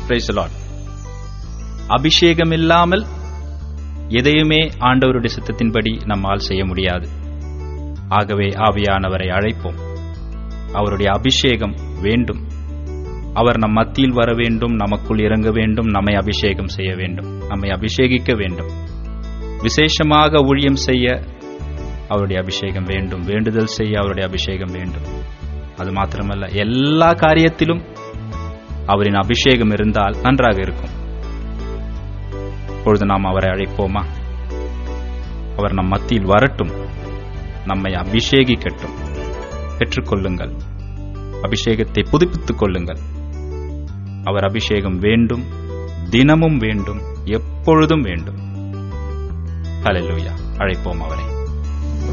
Praise the Lord. அபிஷேகம் இல்லாமல் எதையுமே ஆண்டவருடைய சித்தத்தின்படி நம்மால் செய்ய முடியாது ஆகவே ஆவியானவரை அழைப்போம் அவருடைய அபிஷேகம் வேண்டும் அவர் நம் மத்தியில் வர வேண்டும் நமக்குள் இறங்க வேண்டும் நம்மை அபிஷேகம் செய்ய வேண்டும் நம்மை அபிஷேகிக்க வேண்டும் விசேஷமாக ஊழியம் செய்ய அவருடைய அபிஷேகம் வேண்டும் வேண்டுதல் செய்ய அவருடைய அபிஷேகம் வேண்டும் அது மாத்திரமல்ல எல்லா காரியத்திலும் அவரின் அபிஷேகம் இருந்தால் நன்றாக இருக்கும் இப்பொழுது நாம் அவரை அழைப்போமா அவர் நம் மத்தியில் வரட்டும் நம்மை அபிஷேகிக்கட்டும் பெற்றுக்கொள்ளுங்கள் அபிஷேகத்தை புதுப்பித்துக் கொள்ளுங்கள் அவர் அபிஷேகம் வேண்டும் தினமும் வேண்டும் எப்பொழுதும் வேண்டும் ஹalleluya அழைப்போம் அவரை